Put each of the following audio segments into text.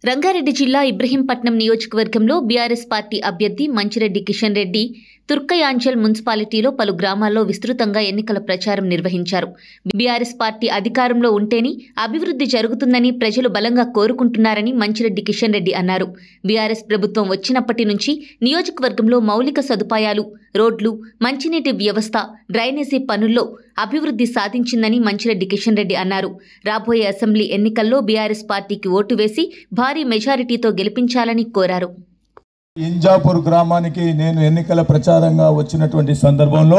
రంగారెడ్డి జిల్లా ఇబ్రహీంపట్నం నియోజకవర్గంలో BRS party అభ్యర్థి మంచిరెడ్డి కిషన్ రెడ్డి తుర్కయాంచల్ మున్సిపాలిటీలో పలు గ్రామాల్లో విస్తృతంగా ఎన్నికల ప్రచారం నిర్వహించారు బీఆర్ఎస్ పార్టీ అధికారంలో ఉంటేనే అభివృద్ధి జరుగుతుందని ప్రజలు బలంగా కోరుకుంటున్నారని మంచిరెడ్డి కిషన్ రెడ్డి అన్నారు బీఆర్ఎస్ ప్రభుత్వం వచ్చినప్పటి నుంచి నియోజకవర్గంలో మౌలిక సదుపాయాలు రోడ్లు మంచినీటి వ్యవస్థ డ్రైనేజీ పనుల్లో అభివృద్ధి సాధించిందని మంచిరెడ్డి కిషన్ రెడ్డి అన్నారు రాబోయే అసెంబ్లీ ఎన్నికల్లో బీఆర్ఎస్ పార్టీకి ఓటు వేసి భారీ మెజారిటీతో గెలిపించాలని కోరారు ఇంజాపూర్ గ్రామానికి నేను ఎన్నికల ప్రచారంగా వచ్చినటువంటి సందర్భంలో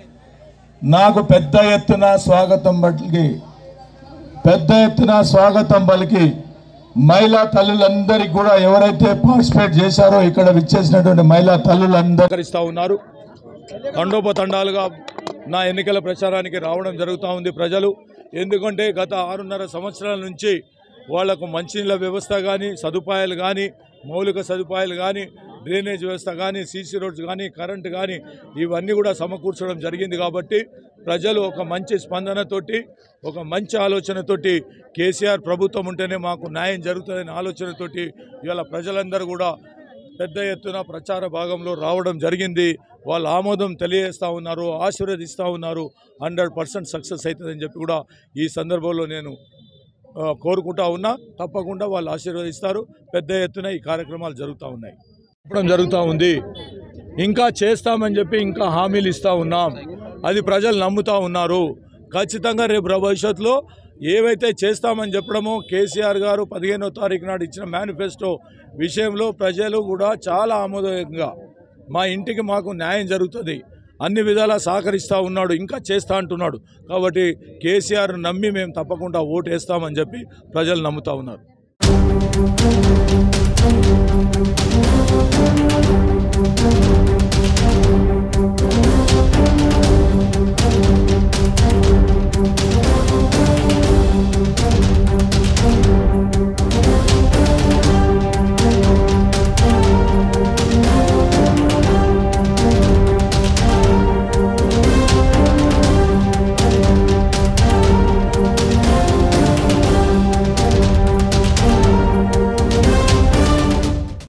నాకు పెద్ద ఎత్తున స్వాగతం పలికి పెద్ద ఎత్తున స్వాగతం పలికి మహిళా తల్లులందరికీ కూడా ఎవరైతే పార్టిసిపేట్ చేశారో ఇక్కడ విచ్చేసినటువంటి మహిళా తల్లులందరూ సహకరిస్తూ ఉన్నారు తండోపతండాలుగా నా ఎన్నికల ప్రచారానికి రావడం జరుగుతూ ఉంది ప్రజలు ఎందుకంటే గత ఆరున్నర సంవత్సరాల నుంచి వాళ్లకు మంచినీళ్ళ వ్యవస్థ కానీ సదుపాయాలు కానీ మౌలిక సదుపాయాలు కానీ డ్రైనేజ్ వ్యవస్థ కానీ సీసీ రోడ్స్ కానీ కరెంటు కానీ ఇవన్నీ కూడా సమకూర్చడం జరిగింది కాబట్టి ప్రజలు ఒక మంచి స్పందనతోటి ఒక మంచి ఆలోచనతోటి కేసీఆర్ ప్రభుత్వం ఉంటేనే మాకు న్యాయం జరుగుతుందనే ఆలోచనతోటి ఇవాళ ప్రజలందరూ కూడా పెద్ద ఎత్తున ప్రచార భాగంలో రావడం జరిగింది వాళ్ళు ఆమోదం తెలియజేస్తూ ఉన్నారు ఆశీర్వదిస్తూ ఉన్నారు హండ్రెడ్ పర్సెంట్ సక్సెస్ అవుతుందని చెప్పి కూడా ఈ సందర్భంలో నేను ఆ, కోరుకుంటా ఉన్నా తప్పకుండా వాళ్ళు ఆశీర్వదిస్తారు పెద్ద ఎత్తున ఈ కార్యక్రమాలు జరుగుతూ ఉన్నాయి చెప్పడం జరుగుతూ ఉంది ఇంకా చేస్తామని చెప్పి ఇంకా హామీలు ఇస్తూ ఉన్నాం అది ప్రజలు నమ్ముతా ఉన్నారు ఖచ్చితంగా రేపు భవిష్యత్తులో ఏవైతే చేస్తామని చెప్పడమో కేసీఆర్ గారు పదిహేనో తారీఖు నాడు ఇచ్చిన మేనిఫెస్టో విషయంలో ప్రజలు కూడా చాలా ఆమోదయంగా మా ఇంటికి మాకు న్యాయం జరుగుతుంది అన్ని విధాలా సహకరిస్తూ ఉన్నాడు ఇంకా చేస్తా అంటున్నాడు కాబట్టి కేసీఆర్ నమ్మి మేము తప్పకుండా ఓటు వేస్తామని చెప్పి ప్రజలు నమ్ముతా ఉన్నారు